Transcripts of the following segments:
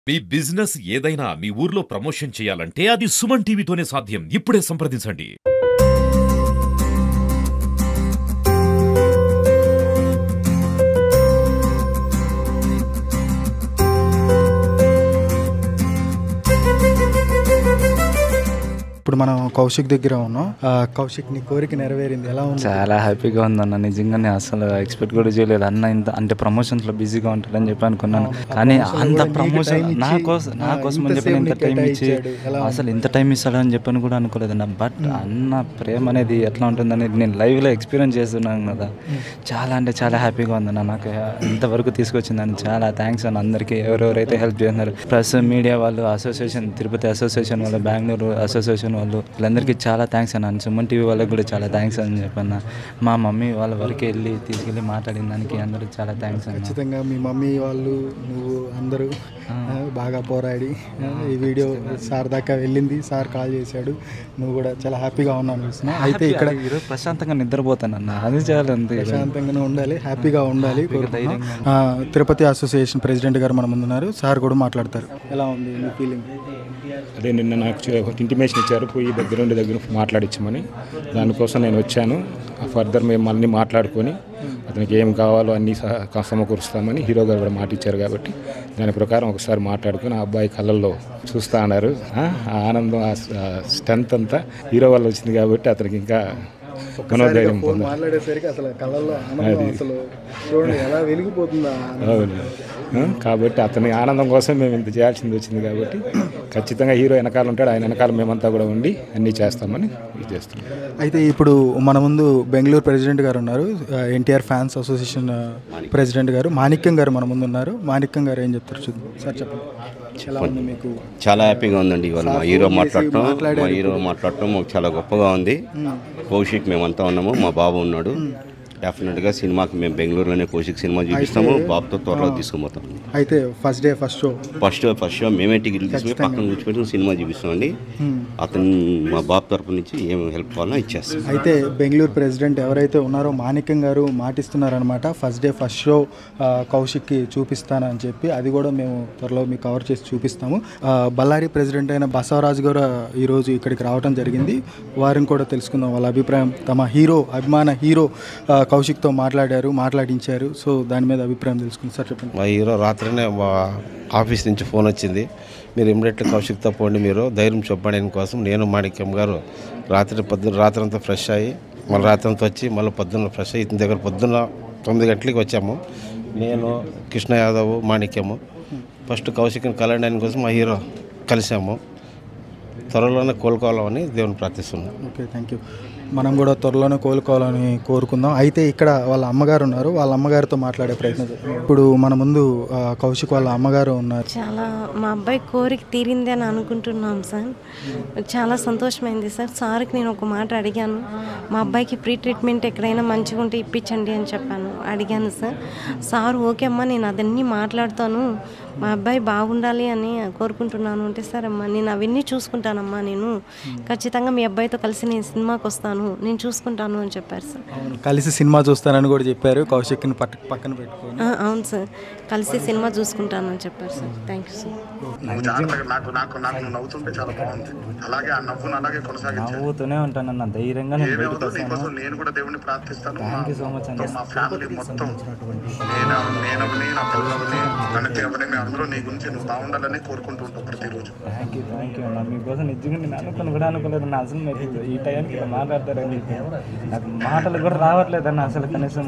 మీ business ఏదైనా మీ ఊర్లో promotion చేయాలంటే అది సుమన్ టీవీతోనే సాధ్యం ఇప్పుడే సంప్రదించండి ఇప్పుడు మనం కౌశిక్ దగ్గర ఉన్నాం ఆ, కౌశిక్ నీ కోరిక నెరవేరింది ఎలా ఉంది చాలా హ్యాపీగా ఉందన్న నిజంగానే అసలు ఎక్స్పెక్ట్ కూడా చేయలేదు అన్న ఇంత అంటే ప్రమోషన్స్ లో బిజీగా ఉంటాడని చెప్పి అనుకున్నాను కానీ అంత ప్రమోషన్ నా కోసం నా కోసం అని చెప్పి ఇంత టైం ఇచ్చి అసలు ఇంత టైం ఇస్తాడని చెప్పని కూడా అనుకోలేదన్న బట్ అన్న ప్రేమ అనేది ఎట్లా ఉంటుందనేది నేను లైవ్ లో ఎక్స్పీరియన్స్ చేస్తున్నాను కదా చాలా అంటే చాలా హ్యాపీగా ఉందన్న నాకు ఇంతవరకు తీసుకొచ్చిందని చాలా థ్యాంక్స్ అన్న అందరికీ ఎవరెవరైతే హెల్ప్ చేస్తున్నారు ప్లస్ మీడియా వాళ్ళు అసోసియేషన్ తిరుపతి అసోసియేషన్ వాళ్ళు బెంగళూరు అసోసియేషన్ వాళ్ళు వీళ్ళందరికీ చాలా థ్యాంక్స్ అన్న సుమన్ టీవీ వాళ్ళకి కూడా చాలా థ్యాంక్స్ అని చెప్పన్న మా మమ్మీ వాళ్ళ వరకు వెళ్ళి తీసుకెళ్ళి మాట్లాడిన దానికి అందరికి చాలా థ్యాంక్స్ అన్న ఖచ్చితంగా మీ మమ్మీ వాళ్ళు నువ్వు అందరూ ఆ, బాగా పోరాడి ఆ, ఈ వీడియో సార్ దాకా వెళ్ళింది సార్ కాల్ చేశాడు నువ్వు కూడా చాలా హ్యాపీగా ఉన్నాను చూస్తున్నా అయితే ఇక్కడ ఈరోజు ప్రశాంతంగా నిద్రపోతానన్న అది చాలా అంతే ప్రశాంతంగానే ఉండాలి హ్యాపీగా ఉండాలి కోరుకుంటున్నాం. ఆ, తిరుపతి అసోసియేషన్ ప్రెసిడెంట్ గారు మన ముందున్నారు సార్ కూడా మాట్లాడతారు ఎలా ఉంది మీ ఫీలింగ్ అదే నిన్న నాకు చే- ఒక ఇంటిమేషన్ ఇచ్చారు పోయి దగ్గరుండి దగ్గర మాట్లాడించమని దానికోసం నేను వచ్చాను ఫర్దర్ మేము మళ్ళీ మాట్లాడుకొని అతనికి ఏం కావాలో అన్నీ సహ సమకూరుస్తామని హీరో గారు కూడా మాట ఇచ్చారు కాబట్టి దాని ప్రకారం ఒకసారి మాట్లాడుకుని ఆ అబ్బాయి కళ్ళల్లో చూస్తా అన్నారు ఆ ఆ ఆనందం ఆ స్ట్రెంత్ అంతా హీరో వల్ల వచ్చింది కాబట్టి అతనికి ఇంకా మనోధైర్యం ఫోన్ పొందారు మాట్లాడేసరికి అసలు కళ్ళల్లో ఆనందం అసలు చూడండి ఎలా వెలిగిపోతుందా అవును ఆ, కాబట్టి అతని ఆనందం కోసం మేము ఇంత చేయాల్సింది వచ్చింది కాబట్టి ఖచ్చితంగా హీరో వెనకాల ఉంటాడు ఆయన వెనకాల మేమంతా కూడా ఉండి అన్నీ చేస్తామని ఇది చేస్తున్నాం అయితే ఇప్పుడు మన ముందు బెంగళూరు ప్రెసిడెంట్ గారు ఉన్నారు ఎన్టీఆర్ ఫ్యాన్స్ అసోసియేషన్ ఆ, ప్రెసిడెంట్ గారు మాణిక్యం గారు మన ముందు ఉన్నారు మాణిక్యం గారు ఏం చెప్తారు చూద్దాం సార్ చెప్పండి ఎలా ఉంది మీకు చాలా హ్యాపీగా ఉందండి ఇవాళ మా హీరో మాట్లాడటం మా హీరో మాట్లాడటం మాకు చాలా గొప్పగా ఉంది కౌశిక్ మేమంతా ఉన్నాము మా బాబు ఉన్నాడు డెఫినెట్గా సినిమాకి మేము బెంగళూరులోనే కౌశిక్ సినిమా చూపిస్తాము బాబుతో త్వరలో తీసుకుపోతాం అయితే first day first show first first show మేమే టికెట్లు తీసుకుని పక్కన కూర్చోబెట్టి సినిమా చూపిస్తామండి అతను మా బాబు తరపు నుంచి ఏం హెల్ప్ కావాలో ఇచ్చేస్తాం అయితే బెంగళూరు ప్రెసిడెంట్ ఎవరైతే ఉన్నారో మాణిక్యం గారు మాటిస్తున్నారనమాట ఫస్ట్ డే ఫస్ట్ షో ఆ, కౌశిక్కి చూపిస్తానని చెప్పి అది కూడా మేము త్వరలో మీకు కవర్ చేసి చూపిస్తాము ఆ, బళ్ళారి ప్రెసిడెంట్ అయిన బసవరాజు గారు ఈరోజు ఇక్కడికి రావడం జరిగింది వారిని కూడా తెలుసుకుందాం వాళ్ళ అభిప్రాయం తమ హీరో అభిమాన హీరో ఆ, కౌశిక్తో మాట్లాడారు మాట్లాడించారు సో దాని మీద అభిప్రాయం తెలుసుకుంది సార్ చెప్పండి మా హీరో రాత్రినే మా ఆఫీస్ నుంచి ఫోన్ వచ్చింది మీరు ఇమ్మీడియట్గా కౌశిక్తో పోండి మీరు ధైర్యం చెప్పడానికి కోసం నేను మాణిక్యం గారు రాత్రి పొద్దున్న రాత్రి అంతా ఫ్రెష్ అయ్యి మళ్ళీ రాత్రి అంతా వచ్చి మళ్ళీ పొద్దున్న ఫ్రెష్ అయ్యి ఇతని దగ్గర పొద్దున్న తొమ్మిది గంటలకి వచ్చాము నేను కృష్ణ యాదవ్ మాణిక్యము ఫస్ట్ కౌశిక్ని కలవడానికి కోసం మా హీరో కలిసాము త్వరలోనే కోలుకోవాలని దేవుని ప్రార్థిస్తున్నాం ఓకే థ్యాంక్ యూ మనం కూడా త్వరలోనే కోలుకోవాలని కోరుకుందాం అయితే ఇక్కడ వాళ్ళ అమ్మగారు ఉన్నారు వాళ్ళ అమ్మగారితో మాట్లాడే ప్రయత్నం చేద్దాం. ఇప్పుడు మన ముందు ఆ, కౌశిక్ వాళ్ళ అమ్మగారు ఉన్నారు చాలా మా అబ్బాయి కోరిక తీరింది అని అనుకుంటున్నాం సార్ చాలా సంతోషమైంది సార్ సార్కి నేను ఒక మాట అడిగాను మా అబ్బాయికి ప్రీ ట్రీట్మెంట్ ఎక్కడైనా మంచిగా ఉంటే ఇప్పించండి అని చెప్పాను అడిగాను సార్ సార్ ఓకే అమ్మా నేను అదన్నీ మాట్లాడతాను మా అబ్బాయి బాగుండాలి అని కోరుకుంటున్నాను అంటే సార్ అమ్మా నేను అవన్నీ చూసుకుంటానమ్మా నేను ఖచ్చితంగా మీ అబ్బాయితో కలిసి నేను సినిమాకి వస్తాను నేను చూసుకుంటాను అని చెప్పారు సార్ అవును కలిసి సినిమా చూస్తానని కూడా చెప్పారు కౌశిక్ని పట్ట పక్కన పెట్టుకొని ఆ, అవును సార్ కలిసి సినిమా చూసుకుంటానని చెప్పారు సార్ థ్యాంక్ యూ సార్ నువ్వు చాలా నాకు నాకు నాకు నువ్వు నవ్వుతుంటే చాలా బాగుంది అలాగే ఆ నవ్వును అలాగే కొనసాగించాను నవ్వుతూనే ఉంటానన్న ధైర్యంగా నేను బయటకు ఏమవుతుందో వస్తాను నీకోసం నేను కూడా దేవుడిని ప్రార్థిస్తాను థ్యాంక్ యూ సో మచ్ అన్న మా ఫ్యామిలీ మొత్తం నేను నేనవని నా పిల్లలని నన్ను ఎవరి మేము అందరూ నీ గురించి నువ్వు బాగుండాలని కోరుకుంటూ ఉంటావు ప్రతిరోజు థ్యాంక్ యూ థ్యాంక్ యూ అన్న మీకోసం నిజంగా నేను అనుకుని కూడా అనుకోలేదు నా అసలు మీరు ఈ టైంకి ఇలా మాట్లాడతారని చెప్పి నాకు మాటలు కూడా రావట్లేదన్న అసలు కనీసం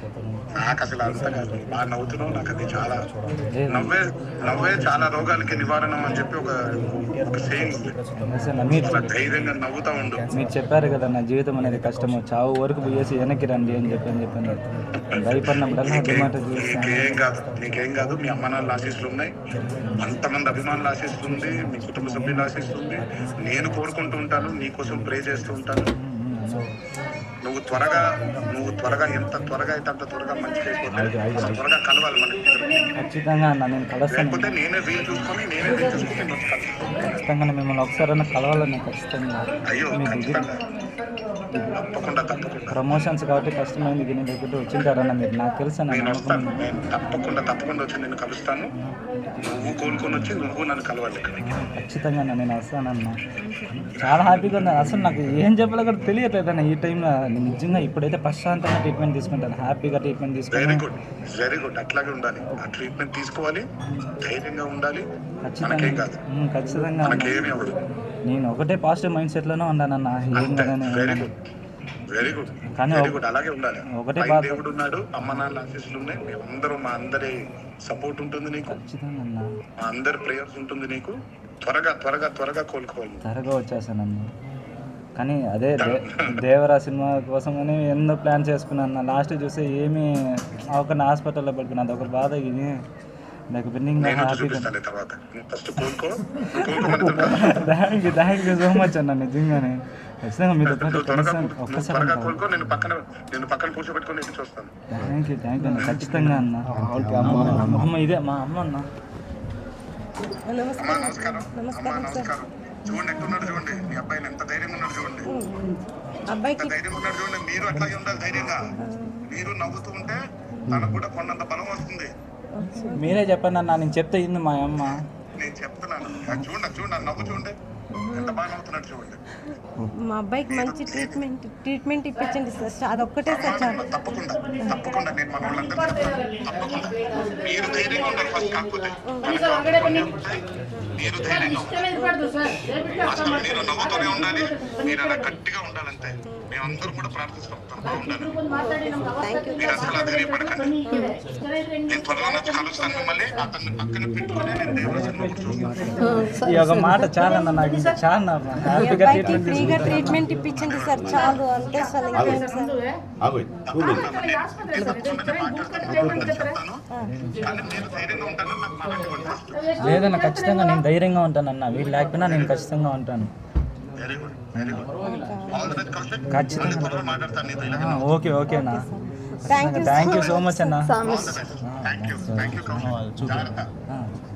నాకు అసలు అంత కాదు బాగా నవ్వుతున్నావు నాకు అది చాలా నవ్వే నవ్వే చాలా రోగాలకి నివారణ అని చెప్పి ఒక ఒక సేయింగ్ ఉంది అసలు మీరు అలా ధైర్యంగా నవ్వుతా ఉండు మీరు చెప్పారు కదా నా జీవితం అనేది కష్టము చావు వరకు పోయేసి వెనక్కి రండి అని చెప్పి అని చెప్పాను భయపడినప్పుడల్లా అదే మాట చూస్తాను నీకేం కాదు నీకేం కాదు మీ అమ్మ నాన్న ఆశీస్సులు ఉన్నాయి అంతమంది అభిమానుల ఆశీస్సులు ఉంది మీ కుటుంబ సభ్యుల ఆశీస్సులు ఉంది నేను కోరుకుంటూ ఉంటాను నీ కోసం ప్రే చేస్తూ ఉంటాను నువ్వు త్వరగా నువ్వు త్వరగా ఎంత త్వరగా అయితే అంత త్వరగా మంచిగా అయిపోతావు అసలు త్వరగా కలవాలి మనకి ఖచ్చితంగా అన్న నేను కలుస్తాను లేకపోతే నేనే వీలు చూసుకొని నేనే వీలు చూసుకొని నేను వచ్చి కలుస్తాను. ఖచ్చితంగా మిమ్మల్ని ఒకసారైనా కలవాలని ఖచ్చితంగా అయ్యో మీ దగ్గర ఖచ్చితంగా తప్పకుండా తప్పకుండా ప్రమోషన్స్ కాబట్టి కష్టమైంది దీని దగ్గర వచ్చింటారన్న మీరు నాకు తెలుసు అన్న నేను నమ్మకం వస్తాను నేను తప్పకుండా తప్పకుండా వచ్చి నేను కలుస్తాను నువ్వు కోలుకొని వచ్చి నువ్వు నన్ను కలవాలి ఇక్కడికి ఖచ్చితంగా అన్న నేను వస్తానన్న చాలా హ్యాపీగా ఉంది అసలు నాకు ఏం చెప్పాలో కూడా తెలియట్లేదు అన్న ఈ టైంలో నేను నిజంగా ఇప్పుడైతే ప్రశాంతంగా ట్రీట్మెంట్ తీసుకుంటాను హ్యాపీగా ట్రీట్మెంట్ వెరీ తీసుకుంటాను గుడ్ వెరీ గుడ్ అట్లాగే ఉండాలి ఆ ట్రీట్మెంట్ తీసుకోవాలి ధైర్యంగా ఉండాలి ఖచ్చితంగా మనకేం కాదు ఉమ్, ఖచ్చితంగా అన్న. మనకేమీ అవ్వదు నేను ఒకటే పాజిటివ్ మైండ్ సెట్లోనే ఉన్నానన్న ఏం అంతే కదని వెరీ గుడ్ వెరీ గుడ్ కానీ వెరీ ఒక- గుడ్ అలాగే ఉండాలి ఒకటే పై బాధ దేవుడు ఉన్నాడు అమ్మ నాన్న ఆశీస్సులు ఉన్నాయి మేమందరం మా అందరి సపోర్ట్ ఉంటుంది నీకు ఖచ్చితంగా అన్న మా అందరి ప్రేయర్స్ ఉంటుంది నీకు త్వరగా త్వరగా త్వరగా కోలుకోవాలి త్వరగా వచ్చేసానన్న కానీ అదే దే- దేవరా సినిమా కోసమని ఎన్నో ప్లాన్ చేసుకున్నాను లాస్ట్ చూస్తే ఏమీ ఒక హాస్పిటల్లో పడుకున్నా అదొక బాధ ఇది లేకపోతే ఇంకా నేను వచ్చి హ్యాపీగా చూపిస్తాను తర్వాత ఫస్ట్ కోలుకో కోలుకోమని చెప్తాను. Thank you thank you so much అన్న నిజంగానే ఖచ్చితంగా మీతో పాటు నువ్వు త్వరగా కనీసం నువ్వు ఒక్కసారి త్వరగా కోలుకో నేను పక్కన నేను పక్కన కూర్చోబెట్టుకొని నేను చూస్తాను థ్యాంక్ యూ థ్యాంక్ యూ అన్న ఖచ్చితంగా అన్న అమ్మ ఇదే మా అమ్మ అన్న అమ్మా నమస్కారం అమ్మా నమస్కారం చూడండి ఎట్టున్నాడు చూడండి మీ అబ్బాయిని ఎంత ధైర్యంగా ఉన్నాడు చూడండి ఎంత అబ్బాయికి ధైర్యంగా ఉన్నాడు చూడండి మీరు అట్లాగే ఉండాలి ధైర్యంగా మీరు నవ్వుతూ ఉంటే తనకు కూడా కొన్నంత బలం వస్తుంది మీరే చెప్పండి అన్న నేను చెప్తే ఇంది మా అమ్మ నేను చెప్తున్నాను అది చూడండి అది చూడండి ఆ నవ్వు చూడండి ఎంత బాగా నవ్వుతున్నాడు చూడండి మా అబ్బాయికి మంచి ట్రీట్మెంట్ ట్రీట్మెంట్ ఇప్పించండి సార్ అదొక్కటే సార్ చాలు తప్పకుండా తప్పకుండా నేను మన వాళ్ళందరూ చెప్తాను తప్పకుండా మీరు ధైర్యంగా ఉండాలి ఫస్ట్ కాకపోతే మనకు కొన్ని ఉంటాయి. మీరు ధైర్యంగా ఉండాలి అసలు మీరు నవ్వుతూనే ఉండాలి మీరు అలా గట్టిగా ఉండాలంతే మేమందరం కూడా ప్రార్థిస్తాం తప్పకుండా ఉండాలి మీరు అసలు అధైర్యపడకండి నేను త్వరలో వచ్చి కలుస్తాను మిమ్మల్ని అతన్ని పక్కన పెట్టుకుని నేను దేవుడి సినిమా కూడా చూస్తాను ఈ ఒక మాట చాలన్న నాకు ఇంకా చాలా ఈ హ్యాపీగా అబ్బాయికి ట్రీట్మెంట్ ఫ్రీగా ట్రీట్మెంట్ ఇప్పించండి సార్ చాలు అంతే సార్ ఇంకేం సార్ ఆగు చూడు చెప్తాను కానీ మీరు ధైర్యంగా ఉంటాను నాకు మాట్లాడుకోండి ఫస్ట్ లేదన్న ఖచ్చితంగా నేను ధైర్యంగా ఉంటానన్న వీళ్ళు లేకపోయినా నేను ఖచ్చితంగా ఉంటాను very good very good all the best Kaushik ఖచ్చితంగా. మళ్ళీ త్వరలో మాట్లాడతాను నీతో ఇలాగే ఆ, ఓకే ఓకే అన్న thank you thank you so much అన్న all the best thank you thank you Kaushik జాగ్రత్త ఆ,